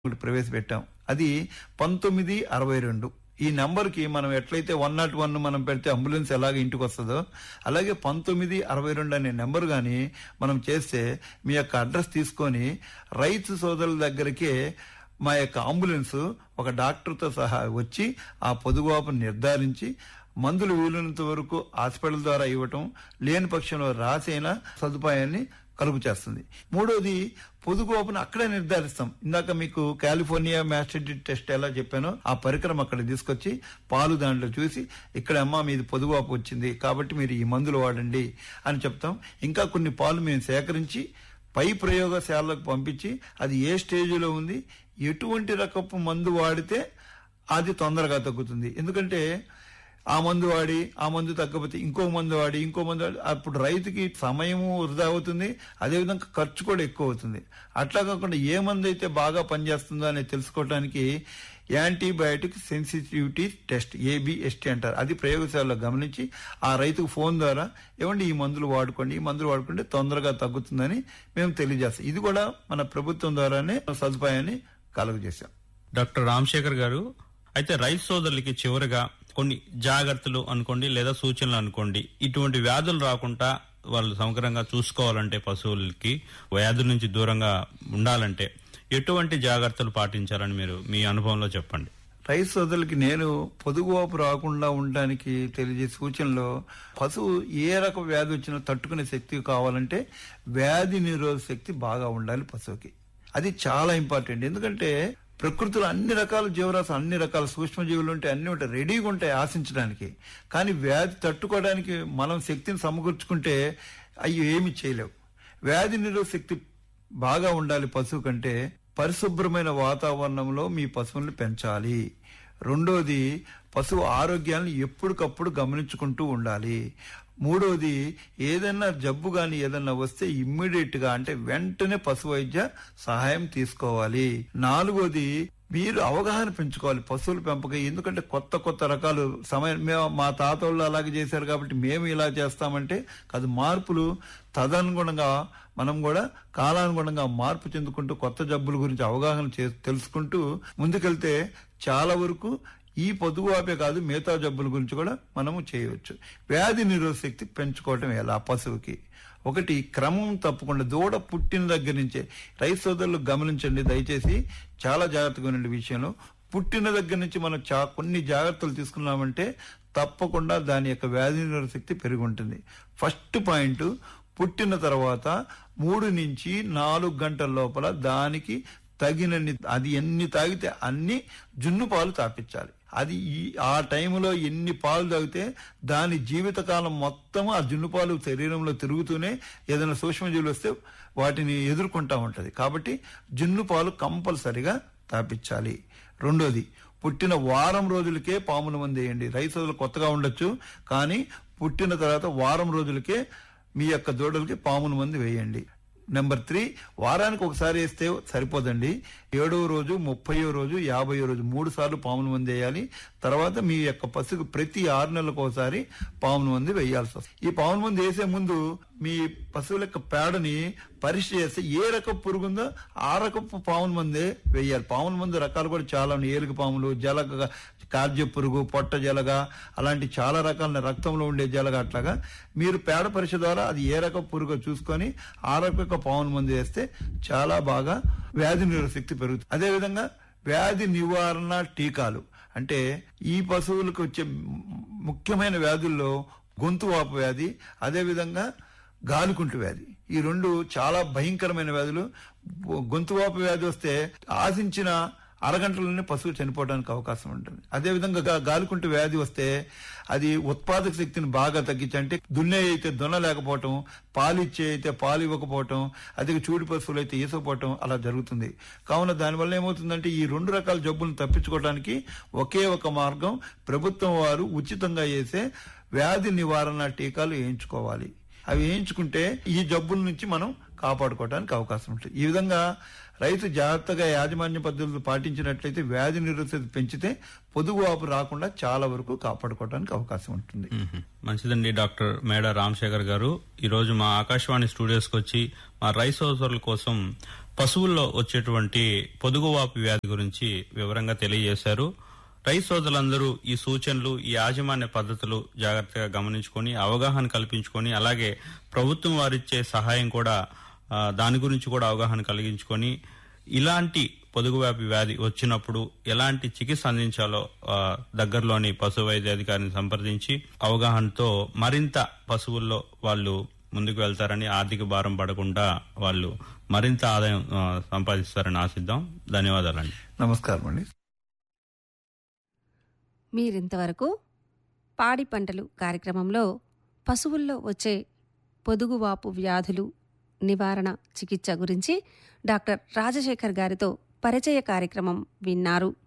ఒకటి ప్రవేశపెట్టాం అది పంతొమ్మిది అరవై రెండు ఈ నంబర్కి మనం ఎట్లయితే వన్ నాట్ వన్ మనం పెడితే అంబులెన్స్ ఎలాగ ఇంటికి వస్తుందో అలాగే పంతొమ్మిది అరవై రెండు అనే నెంబర్ కానీ మనం చేస్తే మీ యొక్క అడ్రస్ తీసుకొని రైతు సోదరుల దగ్గరికే మా యొక్క అంబులెన్స్ ఒక డాక్టర్తో సహా వచ్చి ఆ పొదుగువాపును నిర్ధారించి మందులు వీలున్నంత వరకు హాస్పిటల్ ద్వారా ఇవ్వటం లేని పక్షంలో రాసైన సదుపాయాన్ని కలుగు చేస్తుంది మూడోది పొదుగువాపును అక్కడే నిర్ధారిస్తాం ఇందాక మీకు కాలిఫోర్నియా మ్యాస్టిడిట్ టెస్ట్ ఎలా చెప్పానో ఆ పరికరం అక్కడ తీసుకొచ్చి పాలు దాంట్లో చూసి ఇక్కడ అమ్మ మీది పొదుగువాపు వచ్చింది కాబట్టి మీరు ఈ మందులు వాడండి అని చెప్తాం ఇంకా కొన్ని పాలు మేము సేకరించి పై ప్రయోగశాలకు పంపించి అది ఏ స్టేజ్లో ఉంది ఎటువంటి రకపు మందు వాడితే అది తొందరగా తగ్గుతుంది ఎందుకంటే ఆ మందు వాడి ఆ మందు తగ్గకపోతే ఇంకో మందు వాడి ఇంకో మందు వాడి అప్పుడు రైతుకి సమయము వృధా అవుతుంది అదేవిధంగా ఖర్చు కూడా ఎక్కువ అవుతుంది అట్లా కాకుండా ఏ మందు అయితే బాగా పనిచేస్తుందో అనేది తెలుసుకోవడానికి యాంటీబయాటిక్ సెన్సిటివిటీ టెస్ట్ ఏబిఎస్టీ అంటారు అది ప్రయోగశాలలో గమనించి ఆ రైతుకు ఫోన్ ద్వారా ఏమండి ఈ మందులు వాడుకోండి ఈ మందులు వాడుకుంటే తొందరగా తగ్గుతుందని మేము తెలియజేస్తాం ఇది కూడా మన ప్రభుత్వం ద్వారానే సదుపాయాన్ని కలుగజేశాం డాక్టర్ రాజశేఖర్ గారు అయితే రైతు సోదరులకి చివరిగా కొన్ని జాగ్రత్తలు అనుకోండి లేదా సూచనలు అనుకోండి ఇటువంటి వ్యాధులు రాకుండా వాళ్ళు సమగ్రంగా చూసుకోవాలంటే పశువులకి వ్యాధుల నుంచి దూరంగా ఉండాలంటే ఎటువంటి జాగ్రత్తలు పాటించాలని మీరు మీ అనుభవంలో చెప్పండి రైతు సోదరులకి నేను పొదుగువాపు రాకుండా ఉండడానికి తెలియజేసే సూచనలో పశువు ఏ రకం వ్యాధి వచ్చినా తట్టుకునే శక్తి కావాలంటే వ్యాధి నిరోధక శక్తి బాగా ఉండాలి పశువుకి అది చాలా ఇంపార్టెంట్ ఎందుకంటే ప్రకృతిలో అన్ని రకాల జీవరాశులు అన్ని రకాల సూక్ష్మజీవులు ఉంటాయి అన్ని ఉంటాయి రెడీగా ఉంటాయి ఆశించడానికి కానీ వ్యాధి తట్టుకోవడానికి మనం శక్తిని సమకూర్చుకుంటే అవి ఏమి చేయలేవు వ్యాధి నిరోధక శక్తి బాగా ఉండాలి పశువు కంటే పరిశుభ్రమైన వాతావరణంలో మీ పశువుల్ని పెంచాలి రెండోది పశువు ఆరోగ్యాన్ని ఎప్పటికప్పుడు గమనించుకుంటూ ఉండాలి మూడోది ఏదైనా జబ్బు గాని ఏదన్నా వస్తే ఇమ్మీడియట్ గా అంటే వెంటనే పశు వైద్య సహాయం తీసుకోవాలి నాలుగోది మీరు అవగాహన పెంచుకోవాలి పశువుల పెంపకం ఎందుకంటే కొత్త కొత్త రకాలు సమయం మేము మా తాత వాళ్ళు అలాగే చేశారు కాబట్టి మేము ఇలా చేస్తామంటే కాదు మార్పులు తదనుగుణంగా మనం కూడా కాలానుగుణంగా మార్పు చెందుకుంటూ కొత్త జబ్బుల గురించి అవగాహన చే తెలుసుకుంటూ ముందుకెళ్తే చాలా వరకు ఈ పొదుగువాపే కాదు మిగతా జబ్బుల గురించి కూడా మనము చేయవచ్చు వ్యాధి నిరోధక శక్తి పెంచుకోవటం ఎలా పశువుకి ఒకటి క్రమం తప్పకుండా దూడ పుట్టిన దగ్గర నుంచే రైతు సోదరులు గమనించండి దయచేసి చాలా జాగ్రత్తగా ఉండే విషయంలో పుట్టిన దగ్గర నుంచి మనం చా కొన్ని జాగ్రత్తలు తీసుకున్నామంటే తప్పకుండా దాని యొక్క వ్యాధి నిరోధక శక్తి పెరిగి ఉంటుంది ఫస్ట్ పాయింట్ పుట్టిన తర్వాత మూడు నుంచి నాలుగు గంటల లోపల దానికి తగినన్ని అది ఎన్ని తాగితే అన్ని జున్ను పాలు తాపించాలి అది ఈ ఆ టైంలో ఎన్ని పాలు తాగితే దాని జీవితకాలం మొత్తం ఆ జున్ను పాలు శరీరంలో తిరుగుతూనే ఏదైనా సూక్ష్మజీవులు వస్తే వాటిని ఎదుర్కొంటా ఉంటది కాబట్టి జున్ను పాలు కంపల్సరిగా తాపించాలి రెండోది పుట్టిన వారం రోజులకే పాముల మంది వేయండి రైతు సోదరులు కొత్తగా ఉండొచ్చు కానీ పుట్టిన తర్వాత వారం రోజులకే మీ యొక్క దూడలకి పాముల మంది వేయండి నెంబర్ త్రీ వారానికి ఒకసారి వేస్తే సరిపోదండి ఏడవ రోజు ముప్పయో రోజు యాభయో రోజు మూడు సార్లు పాముల మంది వేయాలి తర్వాత మీ యొక్క పశువుకు ప్రతి ఆరు నెలలకు ఒకసారి పాముల మంది వేయాల్సి వస్తుంది ఈ పాముల మంది వేసే ముందు మీ పశువుల యొక్క పేడని పరీక్ష చేస్తే ఏ రకం పురుగుందో ఆ రకపు పాముల మందే వేయాలి పాముల మందు రకాలు కూడా చాలా ఉన్నాయి ఏలుగు పాములు జలగ కార్జ పురుగు పొట్ట జలగ అలాంటి చాలా రకాల రక్తంలో ఉండే జలగ అట్లాగా మీరు పేడ పరీక్ష ద్వారా అది ఏ రకం పురుగో చూసుకొని ఆ రకం పాముల మందు వేస్తే చాలా బాగా వ్యాధి నిరోధక శక్తి పెరుగుతుంది అదేవిధంగా వ్యాధి నివారణ టీకాలు అంటే ఈ పశువులకు వచ్చే ముఖ్యమైన వ్యాధుల్లో గొంతు వాపు వ్యాధి అదేవిధంగా గాలికుంటు వ్యాధి ఈ రెండు చాలా భయంకరమైన వ్యాధులు గొంతు వాపు వ్యాధి వస్తే ఆశించిన అరగంటలోనే పశువు చనిపోవడానికి అవకాశం ఉంటుంది అదేవిధంగా గాలికుంటు వ్యాధి వస్తే అది ఉత్పాదక శక్తిని బాగా తగ్గించి అంటే దున్నే అయితే దున్నలేకపోవటం పాలిచ్చే అయితే పాలు ఇవ్వకపోవటం అదే చూడి పశువులు అయితే ఈసకపోవటం అలా జరుగుతుంది కావున దానివల్ల ఏమవుతుందంటే ఈ రెండు రకాల జబ్బులను తప్పించుకోవడానికి ఒకే ఒక మార్గం ప్రభుత్వం వారు ఉచితంగా వేసే వ్యాధి నివారణ టీకాలు వేయించుకోవాలి అవి వేయించుకుంటే ఈ జబ్బుల నుంచి మనం కాపాడుకోవడానికి అవకాశం ఉంటుంది ఈ విధంగా రైతు జాగ్రత్తగా యాజమాన్య పద్ధతులు పాటించినట్లయితే వ్యాధి నిరోధక పెంచితే పొదుగు వాపు రాకుండా చాలా వరకు కాపాడుకోవడానికి అవకాశం ఉంటుంది మ్మ్. మంచిదండి డాక్టర్ మేడ రాజశేఖర్ గారు ఈ రోజు మా ఆకాశవాణి స్టూడియోస్కి వచ్చి మా రైస్ సోదరుల కోసం పశువుల్లో వచ్చేటువంటి పొదుగువాపు వ్యాధి గురించి వివరంగా తెలియజేశారు రైతు సోదరులందరూ ఈ సూచనలు ఈ యాజమాన్య పద్ధతులు జాగ్రత్తగా గమనించుకొని అవగాహన కల్పించుకొని అలాగే ప్రభుత్వం వారిచ్చే సహాయం కూడా ఆ, దాని గురించి కూడా అవగాహన కలిగించుకొని ఇలాంటి పొదుగువ్యాపి వ్యాధి వచ్చినప్పుడు ఎలాంటి చికిత్స అందించాలో ఆ, దగ్గరలోని పశు వైద్య అధికారిని సంప్రదించి అవగాహనతో మరింత పశువుల్లో వాళ్ళు ముందుకు వెళ్తారని ఆర్థిక భారం పడకుండా వాళ్ళు మరింత ఆదాయం ఆ, సంపాదిస్తారని ఆశిద్దాం ధన్యవాదాలండి నమస్కారం అండి మీరింతవరకు పాడి పంటలు కార్యక్రమంలో పశువుల్లో వచ్చే పొదుగువాపు వ్యాధులు నివారణ చికిత్స గురించి డాక్టర్ రాజశేఖర్ గారితో పరిచయ కార్యక్రమం విన్నారు